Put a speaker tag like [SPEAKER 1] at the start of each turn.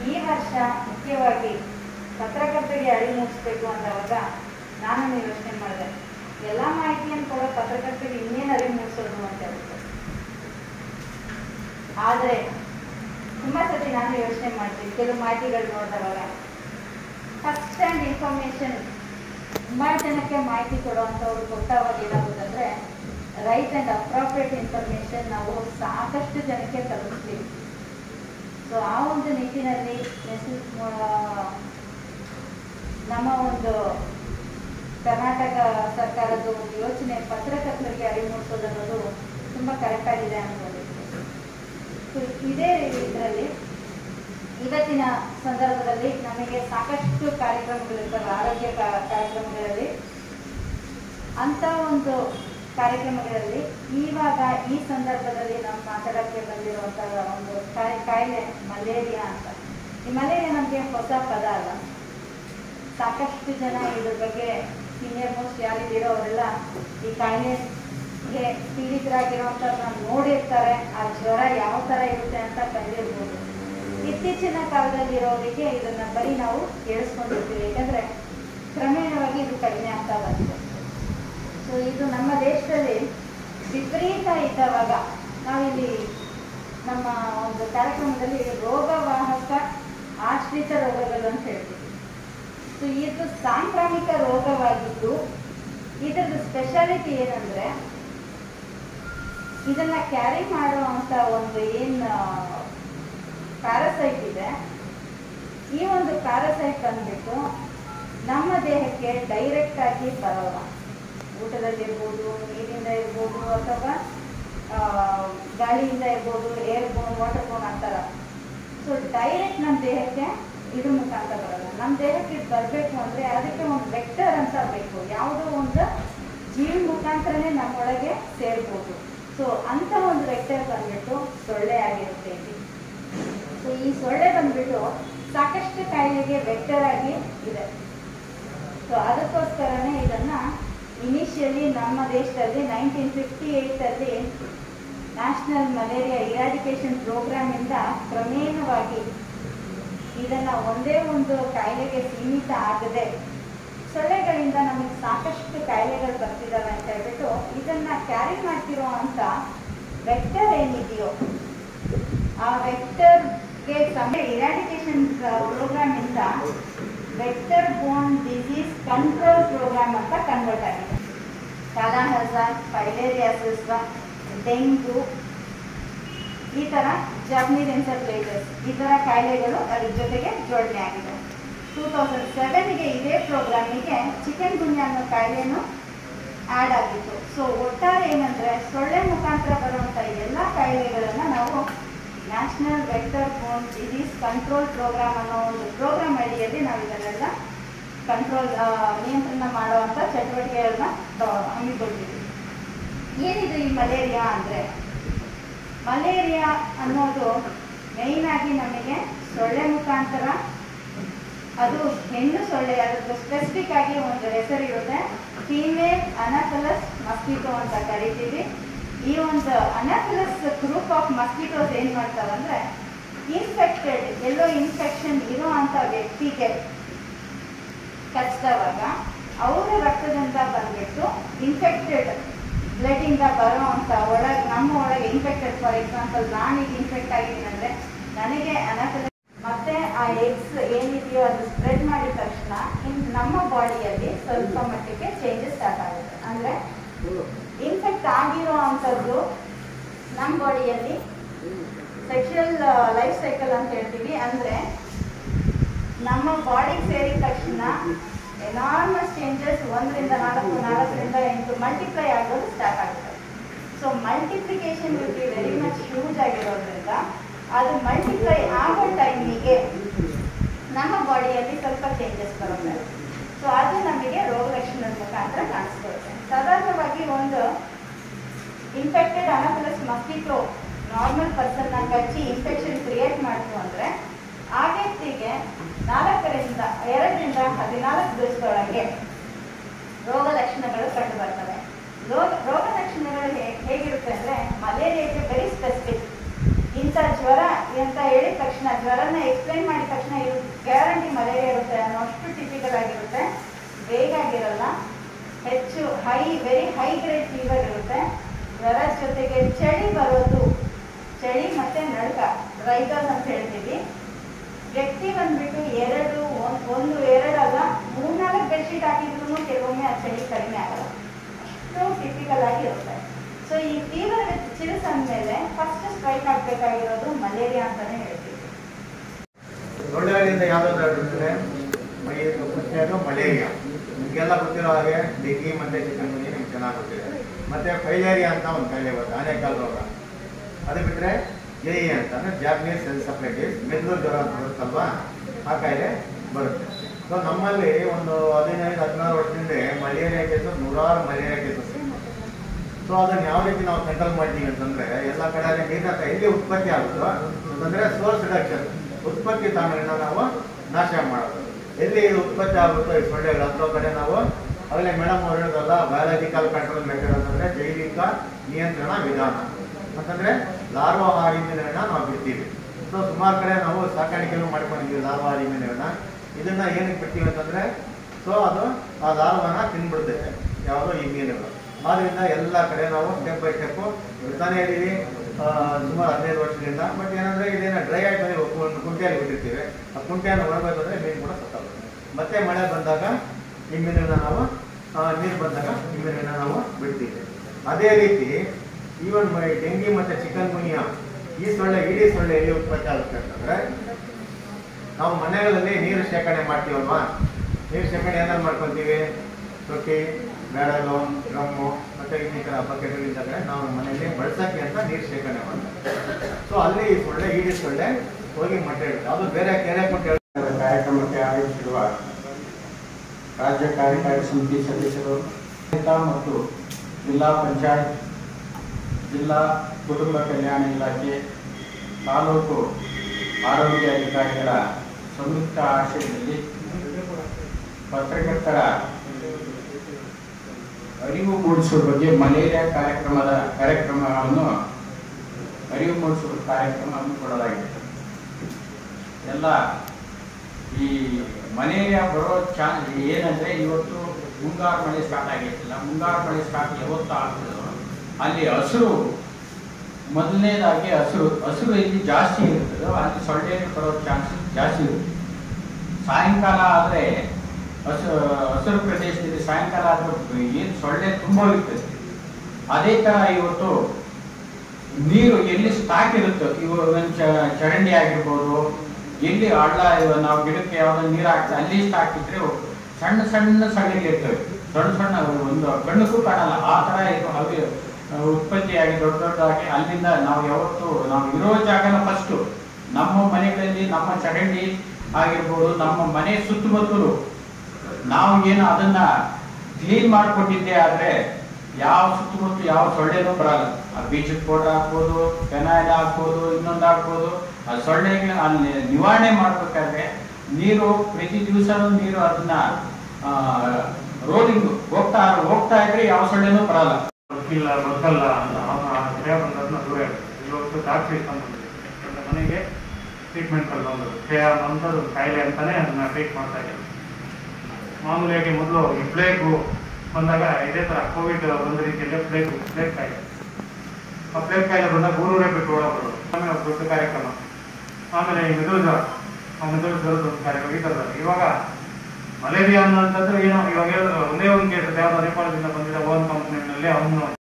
[SPEAKER 1] ಈ ವರ್ಷ ಮುಖ್ಯವಾಗಿ ಪತ್ರಕರ್ತರಿಗೆ ಅರಿವು ಮೂಡಿಸ್ಬೇಕು ಅಂದವಾಗ ನಾನು ಯೋಚನೆ ಮಾಡಿದೆ ಎಲ್ಲ ಮಾಹಿತಿಯನ್ನು ಕೊಡೋ ಪತ್ರಕರ್ತರಿಗೆ ಇನ್ನೇನು ಅರಿವು ಮೂಡಿಸೋದು ಅಂತ ಹೇಳ್ಬಿಟ್ಟು ಆದರೆ ತುಂಬಾ ಸತಿ ನಾನು ಯೋಚನೆ ಮಾಡ್ತೀನಿ ಕೆಲವು ಮಾಹಿತಿಗಳು ನೋಡಿದವಾಗ ಫಸ್ಟ್ ಹ್ಯಾಂಡ್ ಇನ್ಫಾರ್ಮೇಶನ್ ತುಂಬಾ ಜನಕ್ಕೆ ಮಾಹಿತಿ ಕೊಡುವಂಥವ್ರು ಕೊಟ್ಟವಾಗ ಏನಾಗುತ್ತಂದ್ರೆ ರೈಟ್ ಆ್ಯಂಡ್ ಅಪ್ರಾಪ್ರಿಯೇಟ್ ಇನ್ಫಾರ್ಮೇಶನ್ ನಾವು ಸಾಕಷ್ಟು ಜನಕ್ಕೆ ತಲುಪಿಸ್ತೀವಿ ಸೊ ಆ ಒಂದು ನಿಟ್ಟಿನಲ್ಲಿ ಮೆಸೇಜ್ ನಮ್ಮ ಒಂದು ಕರ್ನಾಟಕ ಸರ್ಕಾರದ ಒಂದು ಯೋಚನೆ ಪತ್ರಕರ್ತರಿಗೆ ಅರಿವು ಮೂಡಿಸೋದು ಅನ್ನೋದು ತುಂಬ ಕರೆಕ್ಟ್ ಆಗಿದೆ ಅನ್ಕೊಂಡಿದ್ದೀನಿ ಸೊ ಇದೇ ಇದರಲ್ಲಿ ಇವತ್ತಿನ ಸಂದರ್ಭದಲ್ಲಿ ನಮಗೆ ಸಾಕಷ್ಟು ಕಾರ್ಯಕ್ರಮಗಳಿರ್ತವೆ ಆರೋಗ್ಯ ಕಾ- ಕಾರ್ಯಕ್ರಮಗಳಲ್ಲಿ ಅಂತ ಒಂದು ಕಾರ್ಯಕ್ರಮಗಳಲ್ಲಿ ಇವಾಗ ಈ ಸಂದರ್ಭದಲ್ಲಿ ನಾವು ಮಾತಾಡಕ್ಕೆ ಬಂದಿರುವಂತಹ ಒಂದು ಕಾಯಿ ಕಾಯಿಲೆ ಮಲೇರಿಯಾ ಅಂತ ಈ ಮಲೇರಿಯಾ ನಮಗೆ ಹೊಸ ಪದ ಅಲ್ಲ ಸಾಕಷ್ಟು ಜನ ಇದ್ರ ಬಗ್ಗೆ ಸೀನಿಯರ್ ಮೋಸ್ಟ್ ಯಾರಿದ್ದೀರೋ ಅವರೆಲ್ಲ ಈ ಕಾಯಿಲೆಗೆ ಪೀಡಿತರಾಗಿರುವಂಥವ್ರನ್ನ ನೋಡಿರ್ತಾರೆ ಆ ಜ್ವರ ಯಾವ ಥರ ಇರುತ್ತೆ ಅಂತ ಕಂಡಿರ್ಬೋದು ಇತ್ತೀಚಿನ ಕಾಲದಲ್ಲಿರೋರಿಗೆ ಇದನ್ನ ಬರೀ ನಾವು ಕೇಳಿಸ್ಕೊಂಡಿರ್ತೀವಿ ಯಾಕಂದ್ರೆ ಕ್ರಮೇಣವಾಗಿ ಇದು ಕಡಿಮೆ ಆಗ್ತಾ ಬಂದಿದೆ ಸೊ ಇದು ನಮ್ಮ ದೇಶದಲ್ಲಿ ವಿಪರೀತ ಇದ್ದವಾಗ ನಾವಿಲ್ಲಿ ನಮ್ಮ ಒಂದು ಕಾರ್ಯಕ್ರಮದಲ್ಲಿ ರೋಗವಾಹಕ ಆಶ್ರಿತ ರೋಗಗಳು ಅಂತ ಹೇಳ್ತೀವಿ ಸೊ ಇದು ಸಾಂಕ್ರಾಮಿಕ ರೋಗವಾಗಿದ್ದು ಇದರದ್ದು ಸ್ಪೆಷಾಲಿಟಿ ಏನಂದ್ರೆ ಇದನ್ನ ಕ್ಯಾರಿ ಮಾಡುವಂತ ಒಂದು ಏನ್ ಪ್ಯಾರಸೈಟ್ ಇದೆ ಈ ಒಂದು ಪ್ಯಾರಸೈಟ್ ಬಂದ್ಬಿಟ್ಟು ನಮ್ಮ ದೇಹಕ್ಕೆ ಡೈರೆಕ್ಟ್ ಆಗಿ ಬರೋಲ್ಲ ಊಟದಲ್ಲಿ ಇರ್ಬೋದು ನೀರಿಂದ ಇರ್ಬೋದು ಅಥವಾ ಆ, ಗಾಳಿಯಿಂದ ಇರ್ಬೋದು ಏರ್ ಬೋನ್ ವಾಟರ್ ಬೋನ್ ಅಂತಾರ ಸೊ ಡೈರೆಕ್ಟ್ ನಮ್ಮ ದೇಹಕ್ಕೆ ಇದ್ರ ಮುಖಾಂತರ ಬರಲ್ಲ ನಮ್ಮ ದೇಹಕ್ಕೆ ಇದು ಬರಬೇಕು ಅಂದ್ರೆ ಅದಕ್ಕೆ ಒಂದು ವೆಕ್ಟರ್ ಅಂತ ಬೇಕು ಯಾವುದೋ ಒಂದು ಜೀವ ಮುಖಾಂತರನೇ ನಮ್ಮೊಳಗೆ ಸೇರ್ಬೋದು ಸೊ ಅಂತ ಒಂದು ವೆಕ್ಟರ್ ಬಂದ್ಬಿಟ್ಟು ಸೊಳ್ಳೆ ಆಗಿರುತ್ತೆ ಇಲ್ಲಿ ಸೊ ಈ ಸೊಳ್ಳೆ ಬಂದ್ಬಿಟ್ಟು ಸಾಕಷ್ಟು ಕಾಯಿಲೆಗೆ ವೆಕ್ಟರ್ ಆಗಿ ಇದೆ ಸೊ ಅದಕ್ಕೋಸ್ಕರನೇ ಇದನ್ನ ಇನಿಷಿಯಲಿ ನಮ್ಮ ದೇಶದಲ್ಲಿ ನೈನ್ಟೀನ್ ಫಿಫ್ಟಿ ಏಯ್ಟಲ್ಲಿ ನ್ಯಾಷನಲ್ ಮಲೇರಿಯಾ ಇರಾಡಿಕೇಶನ್ ಪ್ರೋಗ್ರಾಮ್ ಇಂದ ಕ್ರಮೇಣವಾಗಿ ಇದನ್ನ ಒಂದೇ ಒಂದು ಕಾಯಿಲೆಗೆ ಸೀಮಿತ ಆಗದೆ ಸೊಳ್ಳೆಗಳಿಂದ ನಮಗೆ ಸಾಕಷ್ಟು ಕಾಯಿಲೆಗಳು ಬರ್ತಿದ್ದಾವೆ ಅಂತ ಹೇಳ್ಬಿಟ್ಟು ಇದನ್ನ ಕ್ಯಾರಿ ಮಾಡ್ತಿರೋ ಅಂತ ವೆಕ್ಟರ್ ಏನಿದೆಯೋ ಆ ವೆಕ್ಟರ್ಗೆ ಸಮಯ ಇರಾಡಿಕೇಶನ್ ಪ್ರೋಗ್ರಾಮ್ ಇಂದ vector borne disease control program ಅಂತ ಕನ್ವರ್ಟ್ ಆಗಿದೆ ಕಾಲಾಹಜಾರ್ ಫೈಲೇರಿಯಾಸಿಸ್ ಡೆಂಗು ಈ ತರ ಜರ್ನಿಲ್ ಎನ್ಸೆಫಲೈಟಿಸ್ ಈ ತರ ಕಾಯಿಲೆಗಳು ಅದ್ರ ಜೊತೆಗೆ ಜೋಡಣೆ ಆಗಿದೆ ಟೂ ತೌಸಂಡ್ ಸೆವೆನ್ಗೆ ಇದೇ ಪ್ರೋಗ್ರಾಮಿಗೆ ಚಿಕನ್ ಗುನ್ಯಾ ಅನ್ನೋ ಕಾಯಿಲೆನೂ ಆ್ಯಡ್ ಆಗಿತ್ತು ಸೊ ಒಟ್ಟಾರೆ ಏನಂದ್ರೆ ಸೊಳ್ಳೆ ಮುಖಾಂತರ ಬರುವಂಥ ಎಲ್ಲ ಕಾಯಿಲೆಗಳನ್ನ ನಾವು national vector borne disease control program ಅನ್ನೋ ಒಂದು ಪ್ರೋಗ್ರಾಮ್ ಅಡಿಯಲ್ಲಿ ನಾವು ಇದನ್ನೆಲ್ಲ ಕಂಟ್ರೋಲ್ ನಿಯಂತ್ರಣ ಮಾಡುವಂಥ ಚಟುವಟಿಕೆಗಳನ್ನ ತ- ಹಮ್ಮಿಕೊಂಡಿದ್ದೀವಿ ಏನಿದು ಈ ಮಲೇರಿಯಾ ಅಂದರೆ ಮಲೇರಿಯಾ ಅನ್ನೋದು ಮೇಯ್ನ್ ಆಗಿ ನಮಗೆ ಸೊಳ್ಳೆ ಮುಖಾಂತರ ಅದು ಹೆಣ್ಣು ಸೊಳ್ಳೆ ಅದ್ರದ್ದು ಸ್ಪೆಸಿಫಿಕ್ ಆಗಿ ಒಂದು ಹೆಸರು ಇರುತ್ತೆ ಫೀಮೇಲ್ ಅನಾಫಲಸ್ ಮಸ್ಕಿಟೋ ಅಂತ ಕರಿತೀವಿ ಈ ಒಂದು ಅನಾಫಲಸ್ ಗ್ರೂಪ್ ಆಫ್ ಮಸ್ಕಿಟೋಸ್ ಏನ್ ಮಾಡ್ತಾವಂದ್ರೆ ಇನ್ಫೆಕ್ಟೆಡ್ ಎಲ್ಲೋ ಇನ್ಫೆಕ್ಷನ್ ಇರೋ ಅಂತ ವ್ಯಕ್ತಿಗೆ ಕಚ್ಚಿದವಾಗ ಅವರ ರಕ್ತದಿಂದ ಬಂದ್ಬಿಟ್ಟು ಇನ್ಫೆಕ್ಟೆಡ್ ಬ್ಲಡ್ ಇಂದ ಬರೋ ಅಂತ ಒಳಗೆ ನಮ್ಮ ಒಳಗೆ ಇನ್ಫೆಕ್ಟೆಡ್ ಫಾರ್ ಎಕ್ಸಾಂಪಲ್ ನಾನೀಗ ಇನ್ಫೆಕ್ಟ್ ಆಗಿದ್ದೀನಿ ಅಂದ್ರೆ ನನಗೆ ಅನಾಫಲಸ್ ಮತ್ತೆ ಆ ಎಗ್ಸ್ ಏನಿದೆಯೋ ಅದು ಸ್ಪ್ರೆಡ್ ಮಾಡಿದ ತಕ್ಷಣ ಇನ್ ನಮ್ಮ ಬಾಡಿಯಲ್ಲಿ ಸ್ವಲ್ಪ ಮಟ್ಟಿಗೆ ಚೇಂಜಸ್ ಸ್ಟಾರ್ಟ್ ಆಗುತ್ತೆ ಅಂದ್ರೆ ಇನ್ಫೆಕ್ಟ್ ಆಗಿರೋ ಅಂಥದ್ದು ನಮ್ಮ ಬಾಡಿಯಲ್ಲಿ ಸೆಕ್ಷುವಲ್ ಲೈಫ್ ಸೈಕಲ್ ಅಂತ ಹೇಳ್ತೀವಿ ಅಂದ್ರೆ ನಮ್ಮ ಬಾಡಿಗೆ ಸೇರಿದ ತಕ್ಷಣ ಎನಾರ್ಮಸ್ ಚೇಂಜಸ್ ಒಂದರಿಂದ ನಾಲ್ಕು ನಾಲ್ಕರಿಂದ ಎಂಟು ಮಲ್ಟಿಪ್ಲೈ ಆಗೋದು ಸ್ಟಾರ್ಟ್ ಆಗುತ್ತೆ so multiplication will be very much huge ಆಗಿರೋದ್ರಿಂದ ಅದು ಮಲ್ಟಿಪ್ಲೈ ಆಗೋ ಟೈಮಿಗೆ ನಮ್ಮ ಬಾಡಿಯಲ್ಲಿ ಸ್ವಲ್ಪ ಚೇಂಜಸ್ ಬರುತ್ತೆ ಸೊ ಅದು ನಮಗೆ ರೋಗ ಲಕ್ಷಣದ ಮುಖಾಂತರ ಕಾಣಿಸ್ಕೊಳುತ್ತೆ ಸಾಧಾರಣವಾಗಿ ಒಂದು ಇನ್ಫೆಕ್ಟೆಡ್ ಅನಫಲಸ್ ಮಸ್ಕಿಟೋ ನಾರ್ಮಲ್ ಪರ್ಸನ್ನ ಕಚ್ಚಿ ಇನ್ಫೆಕ್ಷನ್ ಕ್ರಿಯೇಟ್ ಮಾಡ್ತು ಅಂದ್ರೆ ಆ ವ್ಯಕ್ತಿಗೆ ನಾಲ್ಕರಿಂದ ಎರಡರಿಂದ ಹದಿನಾಲ್ಕು ದಿವಸದೊಳಗೆ ರೋಗ ಲಕ್ಷಣಗಳು ಕಂಡು ಬರ್ತವೆ ರೋಗ ರೋಗ ಲಕ್ಷಣಗಳು ಹೇ- ಹೇಗಿರುತ್ತೆ ಅಂದ್ರೆ ಮಲೇರಿಯಾಗೆ ವೆರಿ ಸ್ಪೆಸಿಫಿಕ್ ಇಂಥ ಜ್ವರ ಅಂತ ಹೇಳಿದ ತಕ್ಷಣ ಜ್ವರನ ಎಕ್ಸ್ಪ್ಲೈನ್ ಮಾಡಿದ ತಕ್ಷಣ ಇದು ಗ್ಯಾರಂಟಿ ಮಲೇರಿಯಾ ಇರುತ್ತೆ ಅನ್ನೋ ಅಷ್ಟು ಟಿಪಿಕಲ್ ಆಗಿರುತ್ತೆ ಬೇಗ ಆಗಿರಲ್ಲ ಹೆಚ್ಚು high very high grade fever ಇರುತ್ತೆ ಜ್ವರದ ಜೊತೆಗೆ ಚಳಿ ಬರೋದು ಚಳಿ ಮತ್ತೆ ನಡುಕ ರೈತರ್ಸ್ ಅಂತ ಹೇಳ್ತೀವಿ ವ್ಯಕ್ತಿ ಬಂದ್ಬಿಟ್ಟು ಎರಡು ಒಂದ್- ಒಂದು ಎರಡಲ್ಲ ಮೂರ್ನಾಲ್ಕು ಬೆಡ್ಶೀಟ್ ಹಾಕಿದ್ರು ಕೆಲವೊಮ್ಮೆ ಆ ಚಳಿ ಕಡಿಮೆ ಆಗಲ್ಲ ಅಷ್ಟು ಟಿಪಿಕಲ್ ಆಗಿ ಇರುತ್ತೆ ಸೊ ಈ ಫೀವರ್ ವಿತ್ ಚಿಲ್ಸ್ ಅಂದಮೇಲೆ ಫಸ್ಟ್ ಸ್ಟ್ರೈಕ್ ಆಗಬೇಕಾಗಿರೋದು ಮಲೇರಿಯಾ ಅಂತಾನೆ ಹೇಳ್ತೀವಿ
[SPEAKER 2] ಸೊಳ್ಳೆಗಳಿಂದ ಯಾವ್ದಾದ್ರು ಬಿಟ್ಟರೆ ಫಸ್ಟ್ನೇದು ಮಲೇರಿಯಾ ನಿಮಗೆಲ್ಲ ಗೊತ್ತಿರೋ ಹಾಗೆ ಡೆಂಗಿ ಮತ್ತೆ ಚಿಕನ್ ಗುನ್ಯ ನಿಮ್ಗೆ ಚೆನ್ನಾಗಿ ಗೊತ್ತಿದೆ ಮತ್ತೆ ಫೈಲೇರಿಯಾ ಅಂತ ಒಂದು ಕಾಯಿಲೆ ಬರುತ್ತೆ ಆನೆಕಾಲ್ ರೋಗ ಅದು ಬಿಟ್ಟರೆ ಎ ಇ ಅಂತ ಅಂದ್ರೆ ಜಾಪನೀಸ್ ಎನ್ಸಫ್ಲೈಟಿಸ್ ಮೆದುಳು ಜ್ವರ ಅಂತ ಬರುತ್ತಲ್ವಾ ಆ ಕಾಯಿಲೆ ಬರುತ್ತೆ ಸೊ ನಮ್ಮಲ್ಲಿ ಒಂದು ಹದಿನೈದು ಹದಿನಾರು ವರ್ಷದಿಂದ ಮಲೇರಿಯಾ ಕೇಸಸ್ ನೂರಾರು ಮಲೇರಿಯಾ ಕೇಸಸ್ ಸೊ ಅದನ್ನ ಯಾವ ರೀತಿ ನಾವು ಕಂಟ್ರೋಲ್ ಮಾಡ್ತೀವಿ ಅಂತಂದ್ರೆ ಎಲ್ಲ ಕಡೆ ನೀರಿನ ಎಲ್ಲಿ ಉತ್ಪತ್ತಿ ಆಗುತ್ತೋ ಅಂತಂದ್ರೆ ಸೋರ್ಸ್ ರಿಡಕ್ಷನ್ ಉತ್ಪತ್ತಿ ತಾಣಗಳನ್ನ ನಾವು ನಾಶ ಮಾಡೋದು ಎಲ್ಲಿ ಇದು ಉತ್ಪತ್ತಿ ಆಗುತ್ತೋ ಈ ಸೊಳ್ಳೆಗಳು ಅಂಥೋ ಕಡೆ ನಾವು ಆಗಲೇ ಮೇಡಮ್ ಅವ್ರು ಹೇಳೋದಲ್ಲ ಬಯಾಲಜಿಕಲ್ ಕಂಟ್ರೋಲ್ ಮೆಥಡ್ ಅಂತಂದ್ರೆ ಜೈವಿಕ ನಿಯಂತ್ರಣ ವಿಧಾನ ಅಂತಂದ್ರೆ ಲಾರ್ವಾ ಹಾರಿಮಿನಗಳನ್ನ ನಾವು ಬಿಡ್ತೀವಿ ಸೊ ಸುಮಾರು ಕಡೆ ನಾವು ಸಾಕಾಣಿಕೆನೂ ಮಾಡ್ಕೊಂಡಿದ್ದೀವಿ ಲಾರ್ವಾ ಹಾರಿಮಿನಗಳನ್ನ ಇದನ್ನ ಏನಕ್ಕೆ ಬಿಡ್ತೀವಿ ಅಂತಂದ್ರೆ ಸೊ ಅದು ಆ ಲಾರ್ವಾನ ತಿನ್ಬಿಡ್ತೈತೆ ಯಾವುದೋ ಈ ಮೀನುಗಳು ಆದ್ರಿಂದ ಎಲ್ಲ ಕಡೆ ನಾವು ಸ್ಟೆಪ್ ಬೈ ಸ್ಟೆಪ್ ಬಿಡ್ತಾನೆ ಇದೀವಿ ಆ, ಸುಮಾರು ಹದಿನೈದು ವರ್ಷದಿಂದ ಬಟ್ ಏನಂದ್ರೆ ಇದೇನ ಡ್ರೈ ಆಗಿ ಒಂದು ಕುಂಟೆಯಲ್ಲಿ ಬಿಟ್ಟಿರ್ತೀವಿ ಆ ಕುಂಟೆಯನ್ನು ಹೊರಬೇಕಂದ್ರೆ ಮೀನು ಕೂಡ ಸತ್ತಾಗುತ್ತೆ ಮತ್ತೆ ಮಳೆ ಬಂದಾಗ ಈ ಮೀನನ್ನ ನಾವು ಆ, ನೀರು ಬಂದಾಗ ಈ ಮೀನನ್ನ ನಾವು ಬಿಡ್ತೀವಿ ಅದೇ ರೀತಿ ಈವನ್ ಡೆಂಗಿ ಮತ್ತೆ ಚಿಕನ್ ಗುನಿಯಾ ಈ ಸೊಳ್ಳೆ ಇಡೀ ಸೊಳ್ಳೆ ಎಲ್ಲಿ ಉತ್ಪತ್ತಿ ಆಗುತ್ತೆ ಅಂತಂದ್ರೆ ನಾವು ಮನೆಗಳಲ್ಲಿ ನೀರು ಶೇಖರಣೆ ಮಾಡ್ತೀವಲ್ವಾ ನೀರು ಶೇಖರಣೆ ಏನಾದ್ರು ಮಾಡ್ಕೊಂತೀವಿ ತೊಟ್ಟಿ ಬ್ಯಾರಲು ಡ್ರಮ್ಮು ಮತ್ತೆ ಇನ್ನಿತರ ಬಕೆಟ್ಗಳಿಂದ ಕಡೆ ನಾವು ಮನೆಯಲ್ಲಿ ಬಳಸಕ್ಕೆ ಅಂತ ನೀರು ಶೇಖರಣೆ ಮಾಡ್ತೀವಿ ಸೊ ಅಲ್ಲಿ ಈ ಸೊಳ್ಳೆ ಇಡೀ ಸೊಳ್ಳೆ ಹೋಗಿ ಮೊಟ್ಟೆ ಇಡುತ್ತೆ ಅದು ಬೇರೆ ಕೆರೆ ಕೊಟ್ಟು
[SPEAKER 3] ಕಾರ್ಯಕ್ರಮಕ್ಕೆ ಆಗಮಿಸಿರುವ ರಾಜ್ಯ ಕಾರ್ಯಕಾರಿ ಸಮಿತಿ ಸದಸ್ಯರು ಆಡಳಿತ ಮತ್ತು ಜಿಲ್ಲಾ ಪಂಚಾಯತ್ ಜಿಲ್ಲಾ ಕುಟುಂಬ ಕಲ್ಯಾಣ ಇಲಾಖೆ ತಾಲೂಕು ಆರೋಗ್ಯ ಅಧಿಕಾರಿಗಳ ಸಂಯುಕ್ತ ಆಶ್ರಯದಲ್ಲಿ ಪತ್ರಕರ್ತರ ಅರಿವು ಮೂಡಿಸುವ ಬಗ್ಗೆ ಮಲೇರಿಯಾ ಕಾರ್ಯಕ್ರಮದ ಕಾರ್ಯಕ್ರಮವನ್ನು ಅರಿವು ಮೂಡಿಸುವ ಕಾರ್ಯಕ್ರಮವನ್ನು ಕೊಡಲಾಗಿದೆ ಎಲ್ಲ ಈ ಮಲೇರಿಯಾ ಬರೋ ಚಾನ್ಸ್ ಏನಂದ್ರೆ ಇವತ್ತು ಮುಂಗಾರು ಮಳೆ ಸ್ಟಾರ್ಟ್ ಆಗೈತಿಲ್ಲ ಮುಂಗಾರು ಮಳೆ ಸ್ಟಾರ್ಟ್ ಯಾವತ್ತು ಆಗ್ತದೋ ಅಲ್ಲಿ ಹಸಿರು ಮೊದಲನೇದಾಗಿ ಹಸಿರು ಹಸಿರು ಎಲ್ಲಿ ಜಾಸ್ತಿ ಇರ್ತದೋ ಅಲ್ಲಿ ಸೊಳ್ಳೆ ಬರೋ ಚಾನ್ಸಸ್ ಜಾಸ್ತಿ ಇರುತ್ತೆ ಸಾಯಂಕಾಲ ಆದರೆ ಹಸಿರು ಹಸಿರು ಪ್ರದೇಶದಲ್ಲಿ ಸಾಯಂಕಾಲ ಆದ್ರೆ ಏನು ಸೊಳ್ಳೆ ತುಂಬ ಇರ್ತದೆ ಅದೇ ಥರ ಇವತ್ತು ನೀರು ಎಲ್ಲಿ ಸ್ಟಾಕ್ ಇರುತ್ತೋ ಇವಾಗ ಒಂದ್ ಚ- ಚರಂಡಿ ಆಗಿರ್ಬೋದು ಎಲ್ಲಿ ಹಳ್ಳ ಇವ ನಾವು ಗಿಡಕ್ಕೆ ಯಾವ್ದೋ ನೀರು ಹಾಕ್ತದೆ ಅಲ್ಲಿ ಸ್ಟಾಕ್ ಇದ್ರೆ ಸಣ್ಣ ಸಣ್ಣ ಸಣ್ಣಿಗೆ ಇರ್ತವೆ ಸಣ್ಣ ಸಣ್ಣ ಅವು ಒಂದು ಕಣ್ಣಕ್ಕೂ ಕಾಣಲ್ಲ ಆ ತರ ಇದು ಅವು ಉತ್ಪತ್ತಿಯಾಗಿ ದೊಡ್ಡ ದೊಡ್ಡದಾಗಿ ಅಲ್ಲಿಂದ ನಾವು ಯಾವತ್ತು ನಾವು ಇರೋ ಜಾಗನ ಫಸ್ಟು ನಮ್ಮ ಮನೆಗಳಲ್ಲಿ ನಮ್ಮ ಚರಂಡಿ ಆಗಿರ್ಬೋದು ನಮ್ಮ ಮನೆ ಸುತ್ತಮುತ್ತಲು ನಾವು ಏನು ಅದನ್ನ ಕ್ಲೀನ್ ಮಾಡಿಕೊಟ್ಟಿದ್ದೆ ಆದ್ರೆ ಯಾವ ಸುತ್ತಮುತ್ತ ಯಾವ ಸೊಳ್ಳೆನೂ ಬರಲ್ಲ ಆ ಬೀಚ್ ಪೌಡರ್ ಹಾಕ್ಬೋದು ಫೆನಾಯ್ಲ್ ಹಾಕ್ಬೋದು ಇನ್ನೊಂದು ಹಾಕ್ಬೋದು ಆ ಸೊಳ್ಳೆಗೆ ಅಲ್ಲಿ ನಿವಾರಣೆ ಮಾಡ್ಬೇಕಾದ್ರೆ ನೀರು ಪ್ರತಿ ದಿವಸ ನೀರು ಅದನ್ನ ರೋಡಿಂಗ್ ಹೋಗ್ತಾ ಹೋಗ್ತಾ ಇದ್ರೆ ಯಾವ ಸೊಳ್ಳೆನೂ ಬರಲ್ಲ
[SPEAKER 4] ಗೊತ್ತಿಲ್ಲ ಗೊತ್ತಲ್ಲ ಅಂತ ಅವನ ಭಯ ಬಂದದನ್ನ ದೂರ ಇರುತ್ತೆ ಇವತ್ತು ಡಾಕ್ಟ್ರ್ ಇಟ್ಕೊಂಡು ಬಂದಿದೆ ನನ್ನ ಮನೆಗೆ ಟ್ರೀಟ್ಮೆಂಟ್ ಕರ್ಕೊಂಡ್ಬಂದರು ಕ್ಷಯ ಅನ್ನೋದು ಕಾಯಿಲೆ ಅಂತಾನೆ ಅದನ್ನ ಟ್ರೀಟ್ ಮಾಡ್ತಾ ಇದ್ದಾರೆ ಮಾಮೂಲಿಯಾಗಿ ಮೊದಲು ಈ ಪ್ಲೇಗು ಬಂದಾಗ ಇದೇ ಥರ ಕೋವಿಡ್ ಬಂದ ರೀತಿಯಲ್ಲಿ ಪ್ಲೇಗ್ ಪ್ಲೇಗ್ ಕಾಯಿಲೆ ಆ ಪ್ಲೇಗ್ ಕಾಯಿಲೆ ಬಂದಾಗ ಊರೂರೇ ಬಿಟ್ಟು ಓಡೋಗ್ಬೋದು ಆಮೇಲೆ ಒಂದು ದೊಡ್ಡ ಕಾರ್ಯಕ್ರಮ ಆಮೇಲೆ ಈ ಮೆದುಳು ಜ್ವರ ಆ ಮೆದುಳು ಜ್ವರದ ಒಂದು ಕಾರ್ಯಕ್ರಮ ಈ ಥರದಲ್ಲಿ ಇವಾಗ ಮಲೇರಿಯಾ ಅನ್ನೋಂಥದ್ದು ಏನೋ ಇವಾಗ ಹೇಳಿದ್ರು ಒಂದೇ ಒಂದು ಕೇಸ್ ಯಾವ್ದೋ ನೇಪಾಳದಿಂದ ಬಂದಿರೋ ಓನ್ ಕಂಪ್ನಿಗಳಲ್ಲಿ ಅವನು